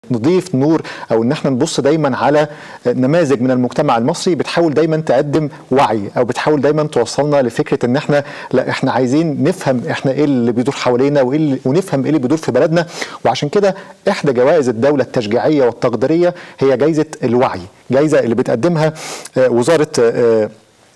نضيف نور او ان احنا نبص دايما على نماذج من المجتمع المصري بتحاول دايما تقدم وعي او بتحاول دايما توصلنا لفكره ان احنا لا احنا عايزين نفهم احنا ايه اللي بيدور حوالينا وايه اللي ونفهم ايه اللي بيدور في بلدنا وعشان كده احدى جوائز الدوله التشجيعيه والتقديريه هي جائزه الوعي جائزه اللي بتقدمها آه، وزاره آه،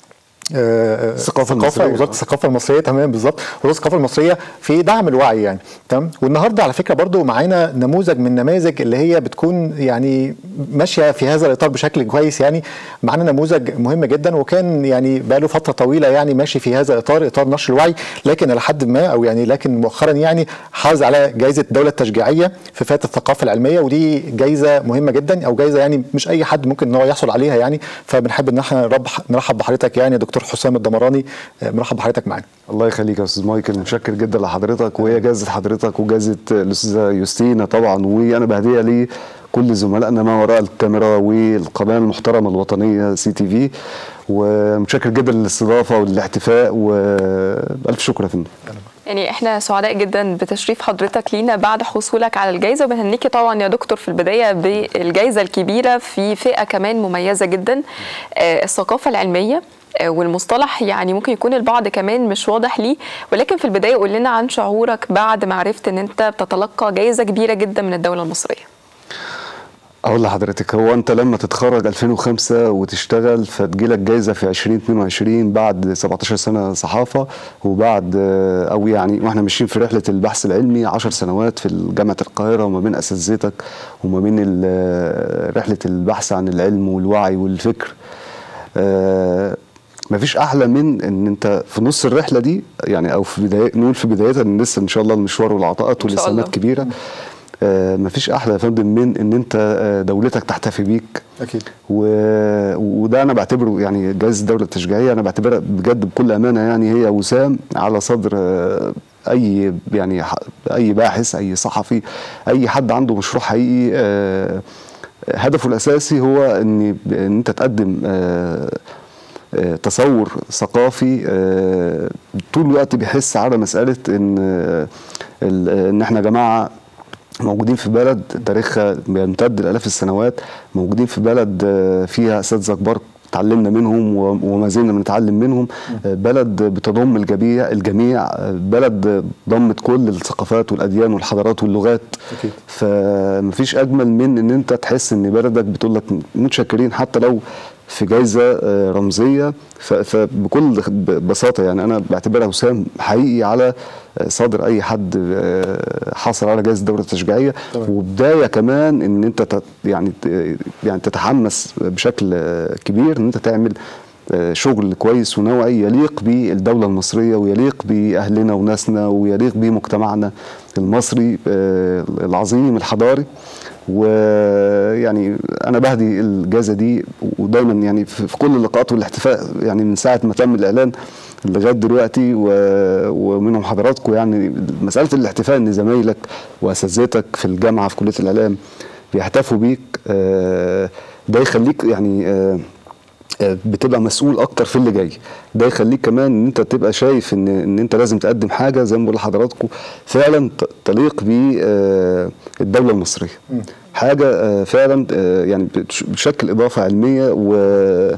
آه، الثقافة المصرية. وزاره الثقافه المصريه تمام بالظبط وزاره الثقافه المصريه في دعم الوعي يعني تمام والنهارده على فكره برضو معانا نموذج من النماذج اللي هي بتكون يعني ماشيه في هذا الاطار بشكل كويس يعني معانا نموذج مهم جدا وكان يعني بقاله فتره طويله يعني ماشي في هذا الاطار اطار نشر الوعي لكن الى حد ما او يعني لكن مؤخرا يعني حاز على جائزه الدوله التشجيعيه في فئه الثقافه العلميه ودي جائزه مهمه جدا او جائزه يعني مش اي حد ممكن ان هو يحصل عليها يعني فبنحب ان احنا نرب- نرحب بحضرتك يعني يا دكتور حسام الدمراني آه، مرحب بحضرتك معانا الله يخليك يا استاذ مايكل متشكر جدا لحضرتك وهي جائزه حضرتك وجائزه الاستاذه يوستينا طبعا وانا بهديها لكل زملائنا ما وراء الكاميرا والقناه المحترمه الوطنيه سي تي في ومتشكر جدا للاستضافه والاحتفاء والف شكر يا فندم يعني احنا سعداء جدا بتشريف حضرتك لينا بعد حصولك على الجائزه وبنهنيكي طبعا يا دكتور في البدايه بالجائزه الكبيره في فئه كمان مميزه جدا آه، الثقافه العلميه آه، والمصطلح يعني ممكن يكون البعض كمان مش واضح ليه ولكن في البدايه قول لنا عن شعورك بعد ما عرفت ان انت بتتلقى جائزه كبيره جدا من الدوله المصريه اقول لحضرتك هو انت لما تتخرج 2005 وتشتغل فتجيلك جايزه في 2022 بعد 17 سنه صحافه وبعد آه، او يعني واحنا ماشيين في رحله البحث العلمي 10 سنوات في جامعه القاهره وما بين اساتذتك وما بين ال- آه، رحله البحث عن العلم والوعي والفكر آه، مفيش احلى من ان انت في نص الرحله دي يعني او في بدايه نقول في بدايتها ان لسه ان شاء الله المشوار والعطاءات إن شاء والاسهامات الله. كبيره آه، مفيش احلى يا فندم من ان انت آه، دولتك تحتفي بيك اكيد و... وده انا بعتبره يعني جائزه الدوله التشجيعيه انا بعتبرها بجد بكل امانه يعني هي وسام على صدر آه، اي يعني ح- اي باحث اي صحفي اي حد عنده مشروع حقيقي آه، هدفه الاساسي هو ان ان انت تقدم آه، آه، تصور ثقافي آه، طول الوقت بيحس على مساله ان آه، ال- ان احنا يا جماعه موجودين في بلد تاريخها بيمتد لالاف السنوات موجودين في بلد آه، فيها اساتذه كبار اتعلمنا منهم و- وما زلنا بنتعلم منهم آه، بلد بتضم الجميع الجميع آه، بلد ضمت كل الثقافات والاديان والحضارات واللغات أكيد. فمفيش اجمل من ان انت تحس ان بلدك بتقول لك متشكرين حتى لو في جايزه آه، رمزيه ف- فبكل ب- بساطه يعني انا بعتبرها وسام حقيقي على آه، صدر اي حد آه، حاصل على جائزه الدوله التشجيعيه تمام. وبدايه كمان ان انت تت- يعني ت- يعني تتحمس بشكل آه، كبير ان انت تعمل آه، شغل كويس ونوعي يليق بالدولة المصرية ويليق بأهلنا وناسنا ويليق بمجتمعنا المصري آه، العظيم الحضاري ويعني أنا بهدي الجائزة دي ودايما يعني في في كل اللقاءات والاحتفاء يعني من ساعة ما تم الإعلان لغاية دلوقتي و- ومنهم حضراتكم يعني مسألة الاحتفاء إن زمايلك وأساتذتك في الجامعة في كلية الإعلام بيحتفوا بيك آه، ده يخليك يعني آه، آه، بتبقى مسؤول اكتر في اللي جاي ده يخليك كمان ان انت تبقى شايف ان ان انت لازم تقدم حاجه زي ما بقول لحضراتكم فعلا ت- تليق بالدوله المصريه حاجه آه، فعلا آه، يعني بتش- بتشكل اضافه علميه و آه،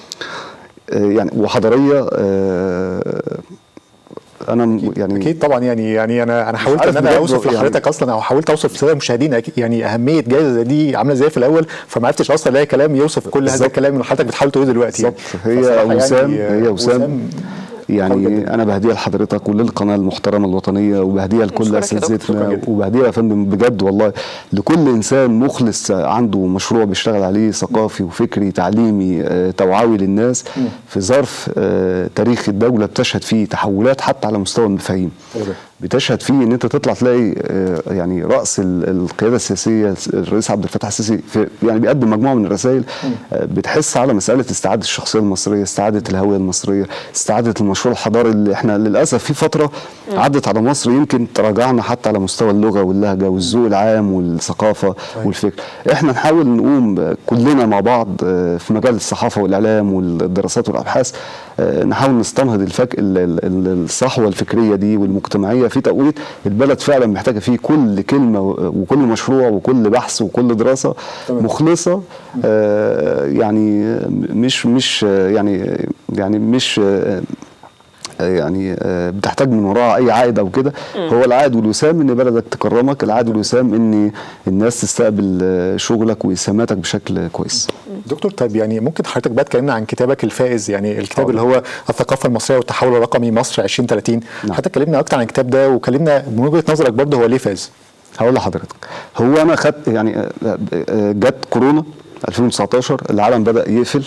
يعني وحضاريه آه، انا م- يعني اكيد طبعا يعني يعني انا انا حاولت عارف ان انا بجد اوصف يعني- لحضرتك اصلا او حاولت اوصف للساده المشاهدين أكيد يعني اهميه جائزه زي دي عامله ازاي في الاول فما عرفتش اصلا الاقي كلام يوصف كل هذا بالظبط. الكلام اللي حضرتك بتحاول تقوله دلوقتي بالظبط يعني. هي فصراحة وسام يعني هي وسام قوي يعني جدا. انا بهديها لحضرتك وللقناه المحترمه الوطنيه وبهديها لكل نشكرك يا دكتور. شكرا اساتذتنا جدا. وبهديها يا فندم بجد والله لكل انسان مخلص عنده مشروع بيشتغل عليه ثقافي وفكري تعليمي آه، توعوي للناس في ظرف آه، تاريخ الدوله بتشهد فيه تحولات حتى على مستوى المفاهيم طبعا. بتشهد فيه ان انت تطلع تلاقي آه، يعني راس ال- القياده السياسيه الرئيس عبد الفتاح السيسي في يعني بيقدم مجموعه من الرسائل آه، بتحس على مساله استعاده الشخصيه المصريه استعاده الهويه المصريه استعاده المشروع الحضاري اللي احنا للاسف في فتره عدت على مصر يمكن تراجعنا حتى على مستوى اللغه واللهجه والذوق العام والثقافه والفكر احنا نحاول نقوم آه، كلنا مع بعض آه، في مجال الصحافه والاعلام والدراسات والابحاث آه، نحاول نستنهض الفك... ال- ال- ال- الصحوه الفكريه دي والمجتمعيه هي في توقيت البلد فعلا محتاجه فيه كل كلمه وكل مشروع وكل بحث وكل دراسه تمام. مخلصه آه، يعني مش مش يعني يعني مش آه، يعني آه، بتحتاج من وراها اي عائد او كده هو العائد والوسام ان بلدك تكرمك العائد والوسام ان الناس تستقبل آه، شغلك واسهاماتك بشكل كويس دكتور طيب يعني ممكن حضرتك بقى تكلمنا عن كتابك الفائز يعني الكتاب اللي هو الثقافه المصريه والتحول الرقمي مصر 2030 نعم. حضرتك كلمنا اكتر عن الكتاب ده وكلمنا من وجهه نظرك برضه هو ليه فاز هقول لحضرتك هو انا خدت يعني آه، آه، جت كورونا 2019 العالم بدا يقفل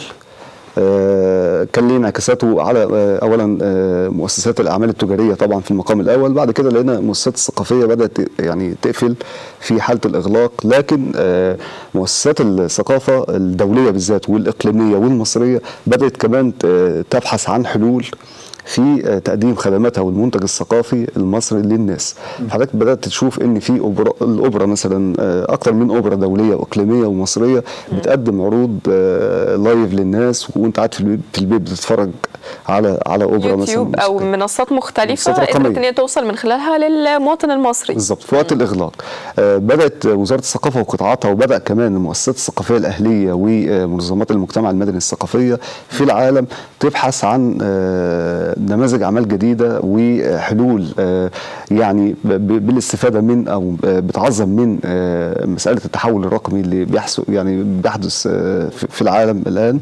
آه، كان ليه انعكاساته على آه، اولا آه، مؤسسات الاعمال التجاريه طبعا في المقام الاول بعد كده لقينا المؤسسات الثقافيه بدات يعني تقفل في حاله الاغلاق لكن آه، مؤسسات الثقافه الدوليه بالذات والاقليميه والمصريه بدات كمان ت- تبحث عن حلول في آه، تقديم خدماتها والمنتج الثقافي المصري للناس حضرتك بدات تشوف ان في أوبرا الاوبرا مثلا آه، اكتر من اوبرا دوليه واقليميه ومصريه بتقدم عروض آه، لايف للناس وانت قاعد في البيت في البيت بتتفرج على على اوبرا مثلا يوتيوب او موسيقية. منصات مختلفه منصات قدرت رقمية. ان هي توصل من خلالها للمواطن المصري بالظبط في وقت الاغلاق آه، بدات وزاره الثقافه وقطاعاتها وبدا كمان المؤسسات الثقافيه الاهليه ومنظمات المجتمع المدني الثقافيه في العالم تبحث عن آه، نماذج اعمال جديده وحلول آه، يعني ب- ب- بالاستفاده من او آه، بتعظم من آه، مساله التحول الرقمي اللي بيحصل يعني بيحدث آه، في في العالم الان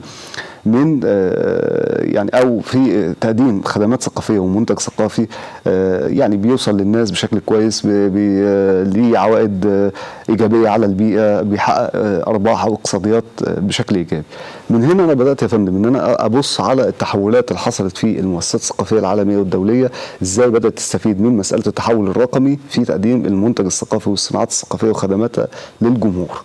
من آه، يعني او في تقديم خدمات ثقافيه ومنتج ثقافي آه، يعني بيوصل للناس بشكل كويس بي- بي- آه، ليه عوائد آه، ايجابيه على البيئه بيحقق آه، ارباح او اقتصاديات آه، بشكل ايجابي. من هنا انا بدات يا فندم ان انا ابص على التحولات اللي حصلت في المؤسسات الثقافيه العالميه والدوليه ازاي بدات تستفيد من مساله التحول الرقمي في تقديم المنتج الثقافي والصناعات الثقافيه وخدماتها للجمهور.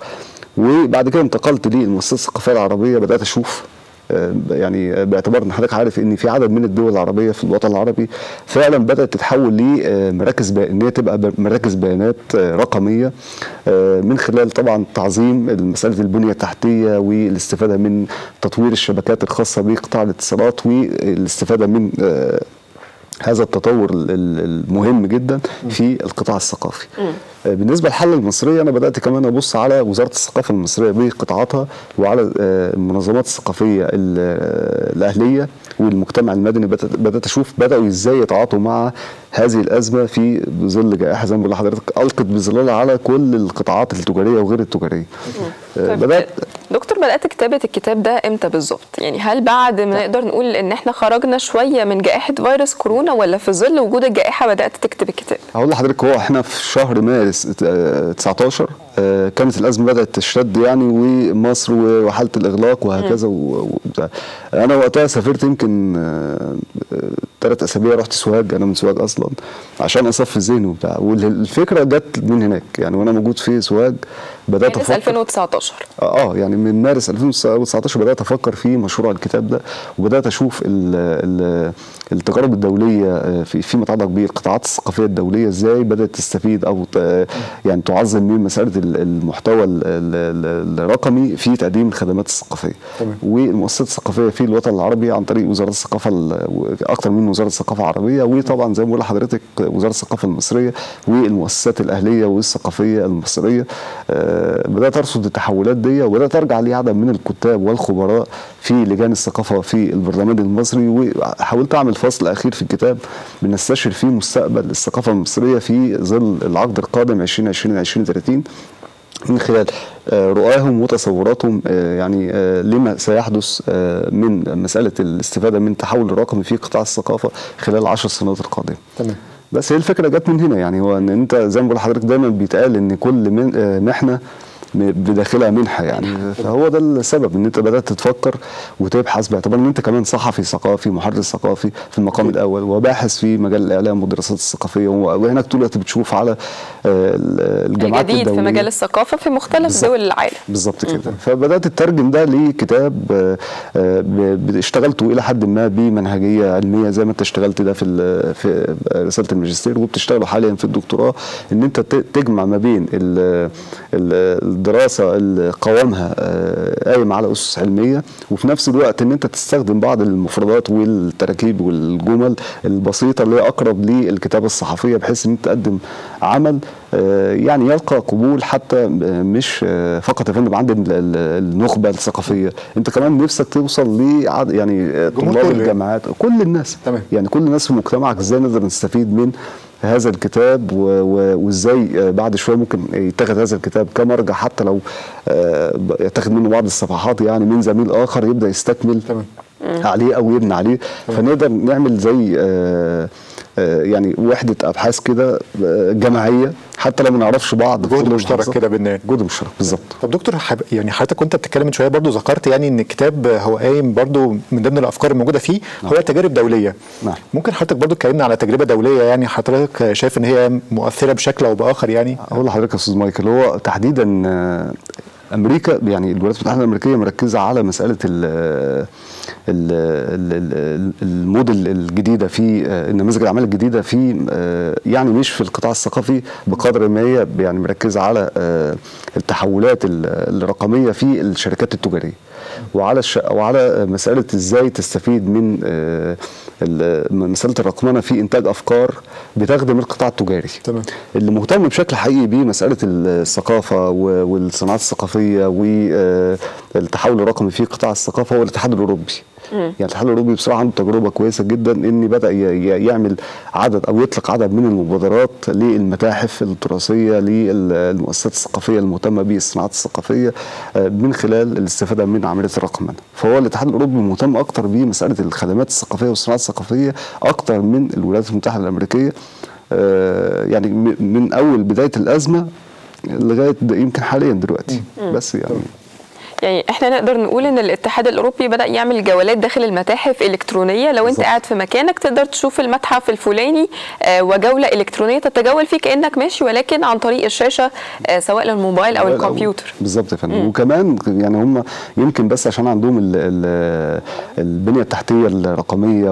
وبعد كده انتقلت للمؤسسات الثقافيه العربيه بدات اشوف آه، يعني باعتبار ان حضرتك عارف ان في عدد من الدول العربيه في الوطن العربي فعلا بدات تتحول لمراكز بي- ان هي تبقى ب- مراكز بيانات آه، رقميه آه، من خلال طبعا تعظيم مساله البنيه التحتيه والاستفاده من تطوير الشبكات الخاصه بقطاع الاتصالات والاستفاده من آه، هذا التطور ال- ال- المهم جدا في القطاع الثقافي آه، بالنسبه للحل المصريه انا بدات كمان ابص على وزاره الثقافه المصريه بقطاعاتها وعلى آه، المنظمات الثقافيه ال- آه، الاهليه والمجتمع المدني بدات بدأت اشوف بداوا ازاي يتعاطوا مع هذه الازمه في ظل جائحه زي ما بقول لحضرتك القت بظلالها على كل القطاعات التجاريه وغير التجاريه آه، طيب بدات دكتور بدات كتابه الكتاب ده امتى بالظبط يعني هل بعد ما نقدر نقول ان احنا خرجنا شويه من جائحه فيروس كورونا ولا في ظل وجود الجائحه بدات تكتب الكتاب هقول لحضرتك هو احنا في شهر مارس آه، 19 آه، كانت الازمه بدات تشتد يعني ومصر وحاله الاغلاق وهكذا و- وبتاع انا وقتها سافرت يمكن ثلاث اسابيع رحت سوهاج انا من سوهاج اصلا عشان اصفي ذهني وبتاع والفكره جت من هناك يعني وانا موجود في سوهاج بدات مارس افكر 2019 اه يعني من مارس 2019 بدات افكر في مشروع الكتاب ده وبدات اشوف ال ال التجارب الدوليه آه، في فيما يتعلق بالقطاعات الثقافيه الدوليه ازاي بدات تستفيد او ت- يعني تعظم من مساله ال- المحتوى ال- ال- الرقمي في تقديم الخدمات الثقافيه تمام. والمؤسسات الثقافيه في الوطن العربي عن طريق وزاره الثقافه ال- اكتر من وزاره الثقافه العربيه وطبعا زي ما بقول لحضرتك وزاره الثقافه المصريه والمؤسسات الاهليه والثقافيه المصريه آه، بدات ارصد التحولات دي وبدات ارجع لعدد من الكتاب والخبراء في لجان الثقافه في البرلمان المصري وحاولت اعمل فصل اخير في الكتاب بنستشعر فيه مستقبل الثقافه المصريه في ظل العقد القادم 2020 2030 من خلال آه، رؤاهم وتصوراتهم آه، يعني آه، لما سيحدث آه، من مسألة الاستفادة من التحول الرقمي في قطاع الثقافة خلال العشر سنوات القادمة تمام بس هي الفكرة جت من هنا يعني هو ان انت زي ما بقول لحضرتك دايما بيتقال ان كل من آه، محنة م- بداخلها منحة يعني فهو ده السبب ان انت بدأت تفكر وتبحث باعتبار ان انت كمان صحفي ثقافي محرر ثقافي في المقام الاول وباحث في مجال الاعلام والدراسات الثقافيه وهناك طول الوقت بتشوف على آه، الجامعات الجديد في الدولية. مجال الثقافه في مختلف بالظبط. دول العالم بالظبط كده فبدات اترجم ده لكتاب آه، آه، ب- ب- اشتغلته الى حد ما بمنهجيه علميه زي ما انت اشتغلت ده في ال- في رساله الماجستير وبتشتغله حاليا في الدكتوراه ان انت ت- تجمع ما بين ال- ال- الدراسه اللي قوامها آه، قايم على اسس علميه وفي نفس الوقت ان انت تستخدم بعض المفردات والتراكيب والجمل البسيطه اللي هي اقرب للكتابه الصحفيه بحيث ان انت تقدم عمل آه، يعني يلقى قبول حتى آه، مش آه، فقط يا فندم عند ال- ال- النخبه الثقافيه انت كمان نفسك توصل ل يعني آه، جمهور طلاب كله. الجامعات كل الناس تمام. يعني كل الناس في مجتمعك ازاي نقدر نستفيد من هذا الكتاب و- و- وازاي آه، بعد شويه ممكن يتخذ هذا الكتاب كمرجع حتى لو آه، ب- يتخذ منه بعض الصفحات يعني من زميل اخر يبدا يستكمل تمام. عليه او يبني عليه فنقدر نعمل زي آه، آه، يعني وحده ابحاث كده آه، جماعيه حتى لو ما نعرفش بعض في جهد كل مشترك المحافظات. كده بيننا جهد مشترك بالظبط طب دكتور حب... يعني حضرتك وانت بتتكلم من شويه برضو ذكرت يعني ان الكتاب هو قايم برضو من ضمن الافكار الموجوده فيه هو تجارب دوليه نعم. ممكن حضرتك برضو تكلمنا على تجربه دوليه يعني حضرتك شايف ان هي مؤثره بشكل او باخر يعني اقول لحضرتك يا استاذ مايكل هو تحديدا آه، امريكا يعني الولايات المتحده الامريكيه مركزه على مساله ال ال ال ال الموديل الجديده في آه، النماذج الاعمال الجديده في آه، يعني مش في القطاع الثقافي بقدر ما هي يعني مركزه على آه، التحولات ال- الرقميه في الشركات التجاريه وعلى الش... وعلى مساله ازاي تستفيد من آه، ال- مساله الرقمنه في انتاج افكار بتخدم القطاع التجاري تمام. اللي مهتم بشكل حقيقي بمساله الثقافه و- والصناعات الثقافيه والتحول الرقمي في قطاع الثقافه هو الاتحاد الاوروبي يعني الاتحاد الاوروبي بصراحه عنده تجربه كويسه جدا ان بدا ي- ي- يعمل عدد او يطلق عدد من المبادرات للمتاحف التراثيه للمؤسسات الثقافيه المهتمه بالصناعات الثقافيه آه، من خلال الاستفاده من عمليه الرقمنه فهو الاتحاد الاوروبي مهتم اكتر بمساله الخدمات الثقافيه والصناعات الثقافيه اكتر من الولايات المتحده الامريكيه آه، يعني م- من اول بدايه الازمه لغايه د- يمكن حاليا دلوقتي بس يعني يعني احنا نقدر نقول ان الاتحاد الاوروبي بدا يعمل جولات داخل المتاحف الكترونيه لو انت بالظبط. قاعد في مكانك تقدر تشوف المتحف الفلاني آه، وجوله الكترونيه تتجول فيه كانك ماشي ولكن عن طريق الشاشه آه، سواء للموبايل او الكمبيوتر بالظبط يا فندم وكمان يعني هم يمكن بس عشان عندهم ال ال البنيه التحتيه الرقميه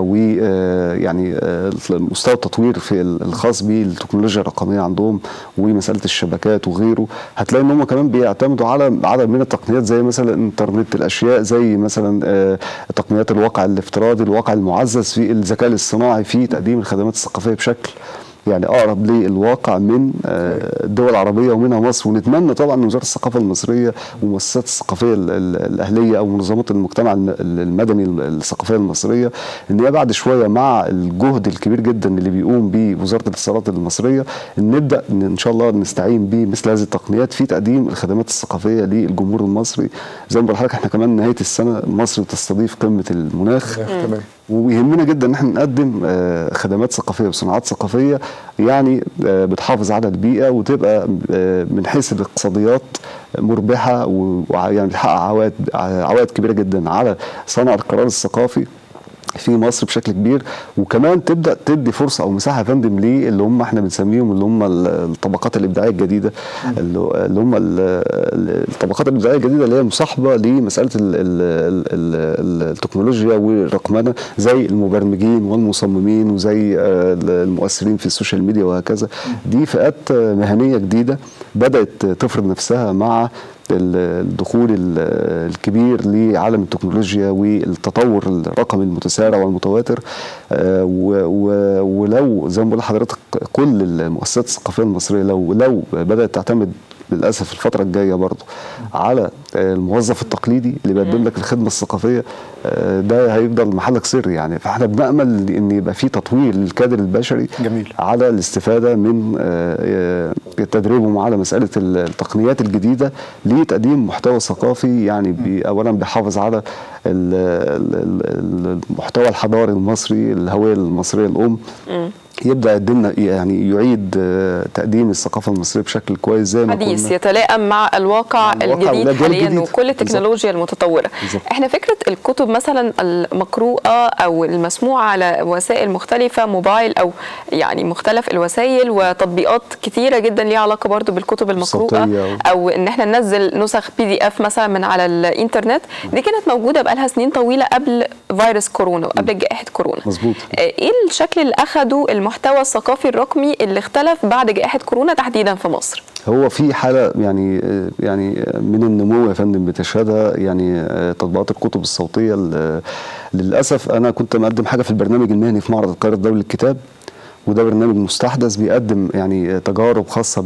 ويعني مستوى التطوير في ال- الخاص بالتكنولوجيا الرقميه عندهم ومساله الشبكات وغيره هتلاقي ان هم كمان بيعتمدوا على عدد من التقنيات زي مثلا انترنت الاشياء زي مثلا آه، تقنيات الواقع الافتراضي الواقع المعزز في الذكاء الاصطناعي في تقديم الخدمات الثقافيه بشكل يعني اقرب للواقع من آه، الدول العربيه ومنها مصر ونتمنى طبعا ان وزاره الثقافه المصريه والمؤسسات الثقافيه ال- ال- الاهليه او منظمات المجتمع الم- المدني الثقافيه المصريه ان هي بعد شويه مع الجهد الكبير جدا اللي بيقوم به وزاره الاتصالات المصريه ان نبدا إن, ان شاء الله نستعين بمثل هذه التقنيات في تقديم الخدمات الثقافيه للجمهور المصري زي ما بقول لحضرتك احنا كمان نهايه السنه مصر تستضيف قمه المناخ تمام ويهمنا جدا ان احنا نقدم آه، خدمات ثقافيه وصناعات ثقافيه يعني آه، بتحافظ على البيئه وتبقى آه، من حيث الاقتصاديات مربحه و- ويعني بتحقق عوائد عوائد كبيره جدا على صانع القرار الثقافي في مصر بشكل كبير وكمان تبدا تدي فرصه او مساحه يا فندم ليه اللي هم احنا بنسميهم اللي هم ال- الطبقات الابداعيه الجديده اللي اللي هم ال- ال- الطبقات الابداعيه الجديده اللي هي مصاحبه لمساله ال- ال- ال- التكنولوجيا والرقمنه زي المبرمجين والمصممين وزي آه، المؤثرين في السوشيال ميديا وهكذا دي فئات آه، مهنيه جديده بدات تفرض نفسها مع الدخول ال- الكبير لعالم التكنولوجيا والتطور الرقمي المتسارع والمتواتر آه، و- و- ولو زي ما بقول لحضرتك كل المؤسسات الثقافيه المصريه لو لو بدات تعتمد للاسف الفتره الجايه برضو على آه، الموظف التقليدي اللي بيقدم لك الخدمه الثقافيه آه، ده هيفضل محلك سر يعني فاحنا بنامل ان يبقى في تطوير للكادر البشري جميل. على الاستفاده من آه، آه، تدريبهم على مساله التقنيات الجديده لتقديم محتوى ثقافي يعني بي اولا بيحافظ على ال- ال- ال- المحتوى الحضاري المصري الهويه المصريه الام يبدا يقدمنا يعني يعيد آه، تقديم الثقافه المصريه بشكل كويس زي ما حديث كنا يتلائم مع الواقع مع الواقع الجديد والأجيال حاليا الجديدة. وكل التكنولوجيا المتطوره بالظبط. احنا فكره الكتب مثلا المقروءه او المسموعه على وسائل مختلفه موبايل او يعني مختلف الوسائل وتطبيقات كتيره جدا ليها علاقه برضو بالكتب المقروءه الصوتية. او ان احنا ننزل نسخ بي دي اف مثلا من على الانترنت دي كانت موجوده بقالها سنين طويله قبل فيروس كورونا وقبل جائحه كورونا مظبوط. آه، ايه الشكل اللي اخده المحتوى الثقافي الرقمي اللي اختلف بعد جائحه كورونا تحديدا في مصر هو في حاله يعني يعني من النمو يا فندم بتشهدها يعني تطبيقات الكتب الصوتيه ال- للاسف انا كنت مقدم حاجه في البرنامج المهني في معرض القاهره الدولي للكتاب وده برنامج مستحدث بيقدم يعني تجارب خاصه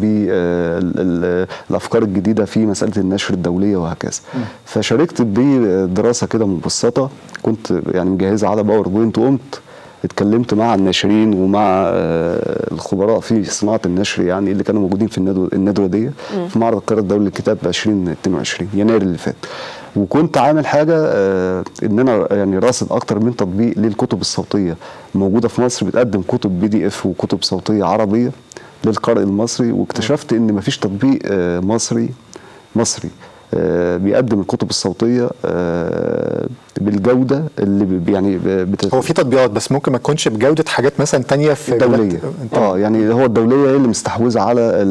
بالافكار الجديده في مساله النشر الدوليه وهكذا فشاركت بدراسه كده مبسطه كنت يعني مجهزها على باوربوينت وقمت اتكلمت مع الناشرين ومع آه، الخبراء في صناعه النشر يعني اللي كانوا موجودين في الندوه الندوه دي في معرض القاهره الدولي للكتاب 2022 يناير اللي فات وكنت عامل حاجه آه، ان انا يعني راصد اكتر من تطبيق للكتب الصوتيه موجوده في مصر بتقدم كتب بي دي اف وكتب صوتيه عربيه للقارئ المصري واكتشفت ان مفيش تطبيق آه، مصري مصري آه، بيقدم الكتب الصوتيه آه، بالجوده اللي ب- يعني ب- بت... هو في تطبيقات بس ممكن ما تكونش بجوده حاجات مثلا تانية في بلاد- الدوليه اه يعني هو الدوليه هي اللي مستحوذه على ال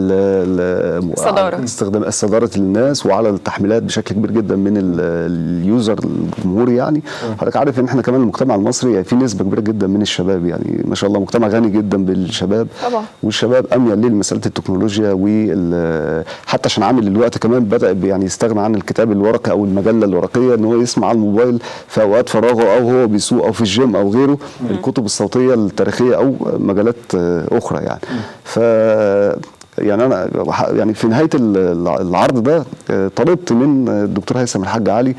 ال الصدارة. على استخدام الصداره الناس وعلى التحميلات بشكل كبير جدا من ال- اليوزر الجمهوري يعني حضرتك عارف ان احنا كمان المجتمع المصري يعني في نسبه كبيره جدا من الشباب يعني ما شاء الله مجتمع غني جدا بالشباب طبعا. والشباب اميل ليه لمساله التكنولوجيا وال حتى عشان عامل الوقت كمان بدا يعني يستغنى عن الكتاب الورقي او المجله الورقيه ان هو يسمع على الموبايل في اوقات فراغه او هو بيسوق او في الجيم او غيره الكتب الصوتيه التاريخيه او مجالات آه، اخرى يعني ف يعني انا يعني في نهايه ال- العرض ده آه، طلبت من الدكتور هيثم الحاج علي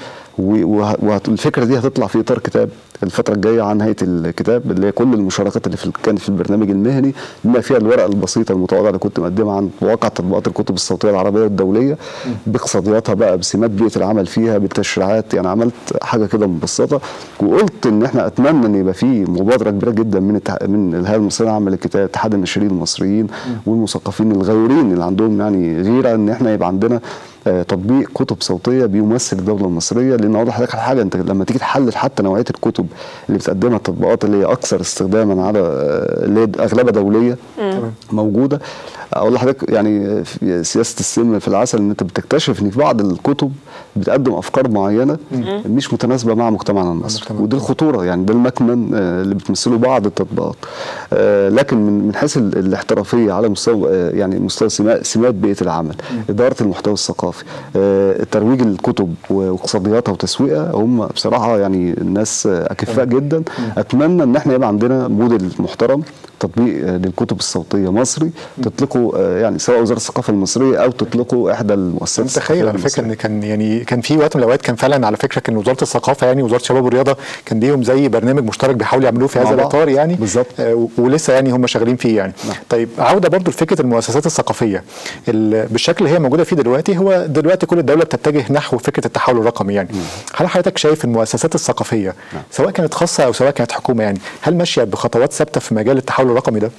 والفكره دي هتطلع في اطار كتاب الفتره الجايه عن نهايه الكتاب اللي هي كل المشاركات اللي في كانت في البرنامج المهني بما فيها الورقه البسيطه المتواضعه اللي كنت مقدمها عن واقع تطبيقات الكتب الصوتيه العربيه والدوليه باقتصادياتها بقى بسمات بيئه العمل فيها بالتشريعات يعني عملت حاجه كده مبسطه وقلت ان احنا اتمنى ان يبقى في مبادره كبيره جدا من التح... من الهيئه المصريه العامه للكتاب اتحاد الناشرين المصريين والمثقفين الغيورين اللي عندهم يعني غيره ان احنا يبقى عندنا آه، تطبيق كتب صوتيه بيمثل الدوله المصريه لان اقول لحضرتك على حاجه انت لما تيجي تحلل حتى نوعيه الكتب اللي بتقدمها التطبيقات اللي هي اكثر استخداما على آه، اللي هي اغلبها دوليه موجوده اقول لحضرتك يعني في سياسه السم في العسل ان انت بتكتشف ان في بعض الكتب بتقدم افكار معينه مش متناسبه مع مجتمعنا المصري المجتمع. ودي الخطوره يعني ده المكمن آه، اللي بتمثله بعض التطبيقات آه، لكن من من حيث ال- الاحترافيه على مستوى آه، يعني مستوى سما- سمات بيئه العمل اداره المحتوى الثقافي آه، ترويج الكتب واقتصادياتها وتسويقها هم بصراحه يعني الناس آه، اكفاء جدا اتمنى ان احنا يبقى عندنا موديل محترم تطبيق آه، للكتب الصوتيه مصري تطلقه آه، يعني سواء وزاره الثقافه المصريه او تطلقه احدى المؤسسات متخيل على فكره ان كان يعني كان في وقت من الاوقات كان فعلا على فكره كان وزاره الثقافه يعني وزاره الشباب والرياضه كان ليهم زي برنامج مشترك بيحاولوا يعملوه في مع هذا بعض. الاطار يعني بالظبط. آه، و- ولسه يعني هم شغالين فيه يعني نعم. طيب عوده برضو لفكره المؤسسات الثقافيه ال- بالشكل اللي هي موجوده فيه دلوقتي هو دلوقتي كل الدوله بتتجه نحو فكره التحول الرقمي يعني هل حضرتك شايف المؤسسات الثقافيه سواء كانت خاصه او سواء كانت حكومه يعني هل ماشيه بخطوات ثابته في مجال التحول الرقمي ده؟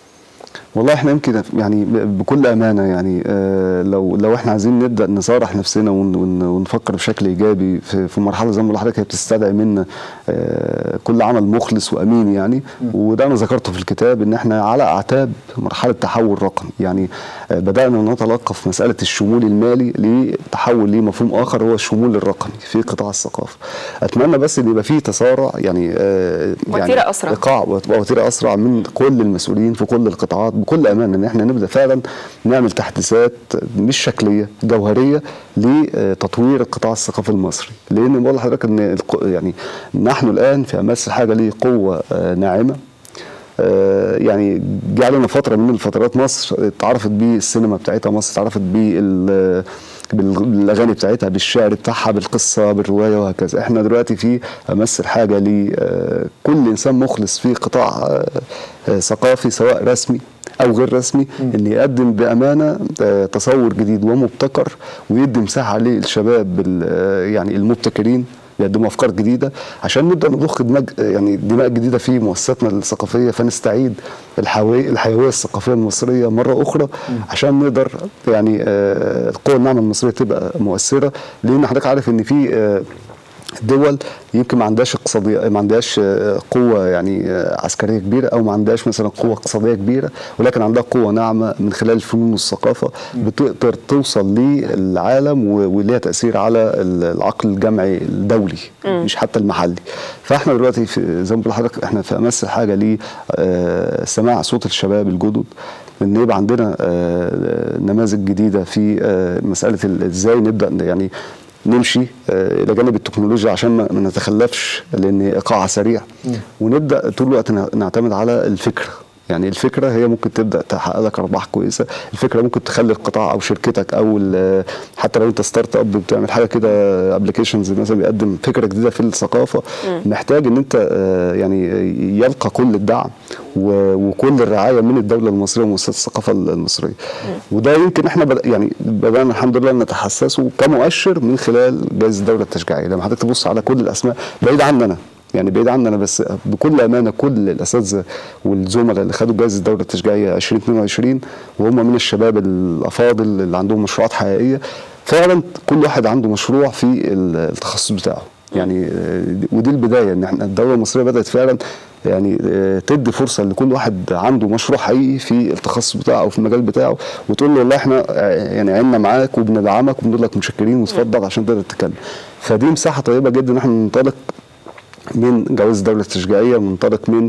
والله احنا يمكن يعني ب- بكل امانه يعني آه، لو لو احنا عايزين نبدا نصارح نفسنا ون- ون- ونفكر بشكل ايجابي في في مرحله زي ما بقول لحضرتك هي بتستدعي منا آه، كل عمل مخلص وامين يعني وده انا ذكرته في الكتاب ان احنا على اعتاب مرحله تحول رقمي يعني آه، بدانا نتلقى في مساله الشمول المالي لتحول لمفهوم اخر هو الشمول الرقمي في قطاع الثقافه اتمنى بس ان يبقى في تسارع يعني آه، يعني وتيرة أسرع. ايقاع وتيره اسرع من كل المسؤولين في كل القطاعات بكل امانه ان احنا نبدا فعلا نعمل تحديثات مش شكليه جوهريه لتطوير القطاع الثقافي المصري لان بقول لحضرتك ان الق- يعني نحن الان في امس الحاجه لقوه آه، ناعمه آه، يعني جه علينا فتره من الفترات مصر اتعرفت بالسينما بتاعتها مصر اتعرفت بال بالاغاني بتاعتها بالشعر بتاعها بالقصه بالروايه وهكذا احنا دلوقتي في امس الحاجه لكل انسان مخلص في قطاع آه، آه، ثقافي سواء رسمي او غير رسمي ان يقدم بامانه آه، تصور جديد ومبتكر ويدي مساحه للشباب ال- آه، يعني المبتكرين يقدموا افكار جديده عشان نبدا نضخ دماغ يعني دماء جديده في مؤسساتنا الثقافيه فنستعيد الحيويه الحيويه الثقافيه المصريه مره اخرى عشان نقدر يعني آه، القوى الناعمه المصريه تبقى مؤثره لان حضرتك عارف ان في آه، دول يمكن ما عندهاش اقتصاديه ما عندهاش آه، قوه يعني آه، عسكريه كبيره او ما عندهاش مثلا قوه اقتصاديه كبيره ولكن عندها قوه ناعمه من خلال الفنون والثقافه بتقدر توصل للعالم و- وليها تاثير على ال- العقل الجمعي الدولي مش حتى المحلي فاحنا دلوقتي في زي ما بقول لحضرتك احنا في امس حاجه لسماع صوت الشباب الجدد ان يبقى عندنا آه، نماذج جديده في آه، مساله ال- ازاي نبدا يعني نمشي آه، الى جانب التكنولوجيا عشان ما ما نتخلفش لان ايقاعها سريع ونبدا طول الوقت ن- نعتمد على الفكره يعني الفكره هي ممكن تبدا تحقق لك ارباح كويسه الفكره ممكن تخلي القطاع او شركتك او ال- حتى لو انت ستارت اب بتعمل حاجه كده ابلكيشنز مثلا بيقدم فكره جديده في الثقافه محتاج ان انت آه، يعني يلقى كل الدعم و- وكل الرعايه من الدوله المصريه ومؤسسات الثقافه المصريه وده يمكن احنا بد- يعني بدانا الحمد لله نتحسسه كمؤشر من خلال جائزه الدوله التشجيعيه لما حضرتك تبص على كل الاسماء بعيد عننا يعني بعيد عننا بس بكل امانه كل الاساتذه والزملاء اللي خدوا جائزه الدوله التشجيعيه 2022 وهم من الشباب الافاضل اللي عندهم مشروعات حقيقيه فعلا كل واحد عنده مشروع في التخصص بتاعه يعني آه، ودي البدايه ان احنا الدوله المصريه بدات فعلا يعني آه، تدي فرصه لكل واحد عنده مشروع حقيقي في التخصص بتاعه او في المجال بتاعه وتقول له والله احنا آه، يعني عنا معاك وبندعمك وبنقول لك متشكرين وتفضل عشان تقدر تتكلم فدي مساحه طيبه جدا ان احنا ننطلق من جواز الدولة التشجيعية منطلق من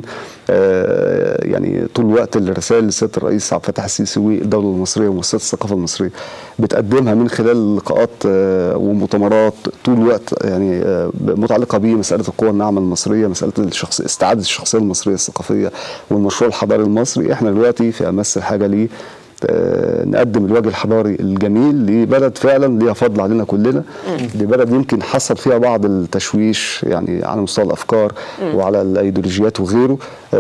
آه، يعني طول الوقت الرسائل لسيادة الرئيس عبد الفتاح السيسي والدولة المصرية ومؤسسات الثقافة المصرية بتقدمها من خلال لقاءات آه، ومؤتمرات طول الوقت يعني آه، متعلقة بمسألة القوى الناعمة المصرية مسألة الشخص استعادة الشخصية المصرية الثقافية والمشروع الحضاري المصري احنا دلوقتي في أمس الحاجة ليه آه، نقدم الوجه الحضاري الجميل لبلد فعلا ليها فضل علينا كلنا لبلد يمكن حصل فيها بعض التشويش يعني على مستوى الافكار وعلى الايديولوجيات وغيره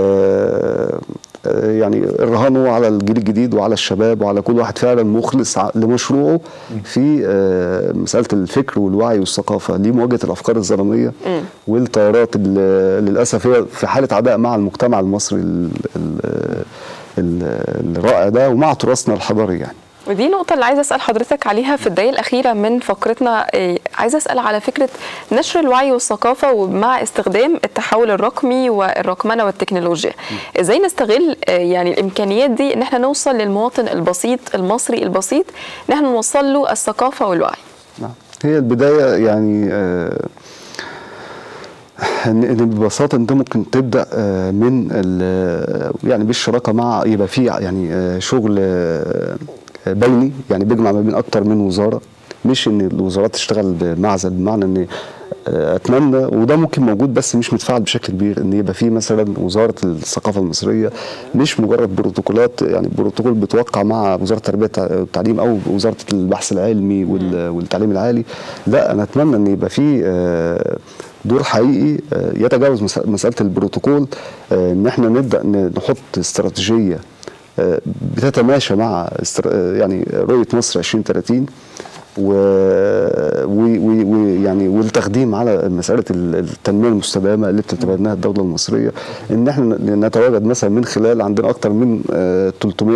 آه، آه، يعني الرهان هو على الجيل الجديد وعلى الشباب وعلى كل واحد فعلا مخلص ع- لمشروعه في آه، مساله الفكر والوعي والثقافه لمواجهه الافكار الظلاميه والتيارات اللي للاسف هي في حاله عداء مع المجتمع المصري ال- ال- ال- الرائع ده ومع تراثنا الحضاري يعني ودي نقطة اللي عايزة أسأل حضرتك عليها في الدقايق الأخيرة من فقرتنا إيه، عايزة أسأل على فكرة نشر الوعي والثقافة ومع استخدام التحول الرقمي والرقمنة والتكنولوجيا إزاي نستغل آه، يعني الإمكانيات دي إن احنا نوصل للمواطن البسيط المصري البسيط إن احنا نوصل له الثقافة والوعي نعم. هي البداية يعني آه، ان إن ببساطه انت ممكن تبدا آه، من ال- يعني بالشراكه مع يبقى في يعني آه، شغل آه، بيني يعني بيجمع ما بين اكتر من وزاره مش ان الوزارات تشتغل بمعزل بمعنى ان آه، اتمنى وده ممكن موجود بس مش متفاعل بشكل كبير ان يبقى في مثلا وزاره الثقافه المصريه مش مجرد بروتوكولات يعني بروتوكول بتوقع مع وزاره التربيه والتعليم او وزاره البحث العلمي وال- والتعليم العالي لا انا اتمنى ان يبقى في آه، دور حقيقي آه، يتجاوز مس- مساله البروتوكول آه، ان احنا نبدا ن- نحط استراتيجيه آه، بتتماشى مع استر- آه، يعني رؤيه مصر 2030 و... و... و... و... يعني والتقديم على مساله ال- التنميه المستدامه اللي بتتبناها الدوله المصريه ان احنا ن- نتواجد مثلا من خلال عندنا اكثر من آه،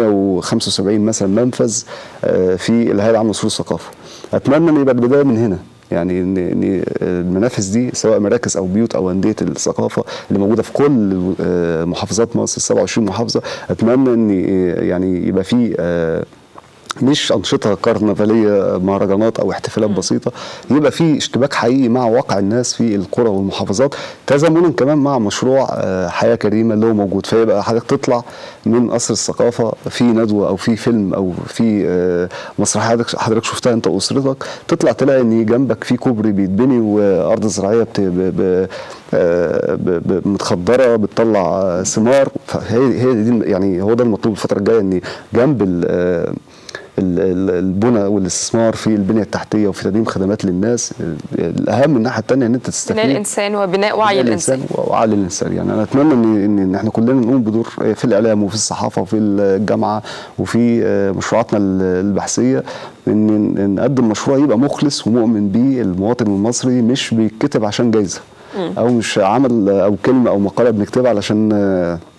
375 مثلا منفذ آه، في الهيئه العامه لأصول الثقافه اتمنى ان يبقى البدايه من هنا يعني ان ان المنافذ دي سواء مراكز او بيوت او انديه الثقافه اللي موجوده في كل آه، محافظات مصر 27 محافظه اتمنى ان آه، يعني يبقى في آه، مش انشطه كرنفاليه مهرجانات او احتفالات بسيطه يبقى في اشتباك حقيقي مع واقع الناس في القرى والمحافظات تزامنا كمان مع مشروع آه، حياه كريمه اللي هو موجود فيبقى حضرتك تطلع من قصر الثقافه في ندوه او في فيلم او في آه، مسرحيه حضرتك حضرتك شفتها انت واسرتك تطلع تلاقي ان جنبك في كوبري بيتبني وارض زراعيه بت... ب... ب... آه، ب... ب... متخضره بتطلع آه، ثمار فهي هي دي يعني هو ده المطلوب الفتره الجايه ان جنب ال... آه، ال- ال- البنى والاستثمار في البنيه التحتيه وفي تقديم خدمات للناس الاهم من الناحيه الثانيه ان انت تستفيد بناء الإنسان وبناء وعي بناء الإنسان ووعي الانسان يعني انا اتمنى ان ان إن احنا كلنا نقوم بدور في الاعلام وفي الصحافه وفي الجامعه وفي آه، مشروعاتنا ال- البحثيه ان إن نقدم مشروع يبقى مخلص ومؤمن بيه المواطن المصري مش بيتكتب عشان جايزه او مش عمل او كلمه او مقاله بنكتبها علشان آه،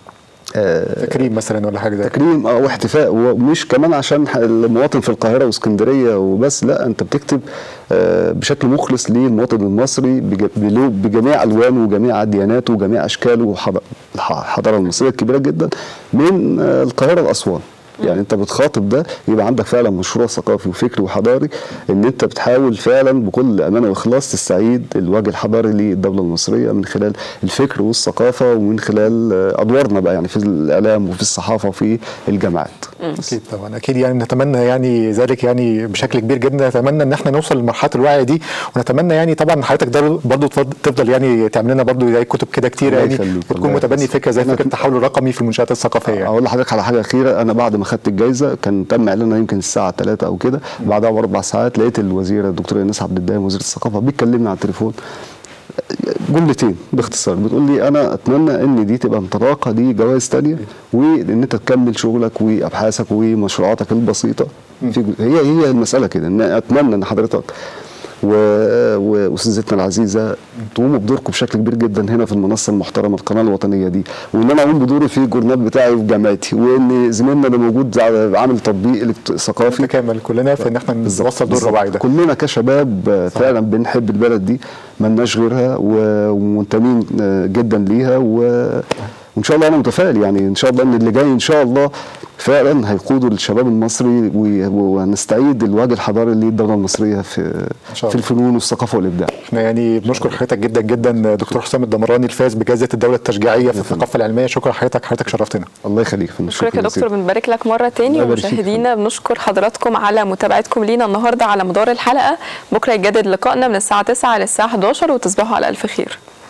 آه، تكريم مثلا ولا حاجه زي كده تكريم او احتفاء ومش كمان عشان ح- المواطن في القاهره واسكندريه وبس لا انت بتكتب آه، بشكل مخلص للمواطن المصري بج- بلو- بجميع الوانه وجميع دياناته وجميع اشكاله وحض- الح- الحضاره المصريه الكبيره جدا من آه، القاهره لاسوان يعني انت بتخاطب ده يبقى عندك فعلا مشروع ثقافي وفكري وحضاري ان انت بتحاول فعلا بكل امانه واخلاص تستعيد الوجه الحضاري للدوله المصريه من خلال الفكر والثقافه ومن خلال آه، ادوارنا بقى يعني في الاعلام وفي الصحافه وفي الجامعات اكيد طبعا اكيد يعني نتمنى يعني ذلك يعني بشكل كبير جدا نتمنى ان احنا نوصل لمرحله الوعي دي ونتمنى يعني طبعا حضرتك ده برضو تفض- تفضل يعني تعمل لنا برضو زي كتب كده كتير الله يعني يخليك، وتكون الله متبني يحفظك. فكره زي أنا- فكره التحول الرقمي في المنشات الثقافيه يعني. اقول لحضرتك على حاجه اخيره انا بعد ما خدت الجائزه كان تم اعلانها يمكن الساعه 3 او كده بعدها باربع ساعات لقيت الوزيره الدكتوره ايناس عبد الدايم وزيره الثقافه بتكلمني على التليفون جملتين باختصار بتقول لي انا اتمنى ان دي تبقى انطلاقه لجوائز تانية وان انت تكمل شغلك وابحاثك ومشروعاتك البسيطه في هي هي المساله كده ان اتمنى ان حضرتك و- واستاذتنا العزيزه تقوموا بدوركم بشكل كبير جدا هنا في المنصه المحترمه القناه الوطنيه دي وان انا اقوم بدوري في الجورنال بتاعي وفي جامعتي وان زميلنا اللي موجود عامل تطبيق الكت- ثقافي نتكامل كلنا في ان احنا نوصل دور الوعي ده كلنا كشباب آه، فعلا بنحب البلد دي ملناش غيرها و- ومنتمين آه، جدا ليها و- وان شاء الله انا متفائل يعني ان شاء الله ان اللي جاي ان شاء الله فعلا هيقودوا للشباب المصري و- وهنستعيد الوجه الحضاري للدوله المصريه في شاء في الله. الفنون والثقافه والابداع احنا يعني بنشكر حضرتك جدا جدا دكتور حسام الدمراني الفائز بجائزه الدوله التشجيعيه في الثقافه العلميه شكرا حضرتك حضرتك شرفتنا الله يخليك يا فندم. نشكرك يا شكراً دكتور جزيلاً. بنبارك لك مره تاني الله يبارك فيك. ومشاهدينا بنشكر حضراتكم على متابعتكم لينا النهارده على مدار الحلقه بكره يجدد لقائنا من الساعه 9 للساعه 11 وتصبحوا على الف خير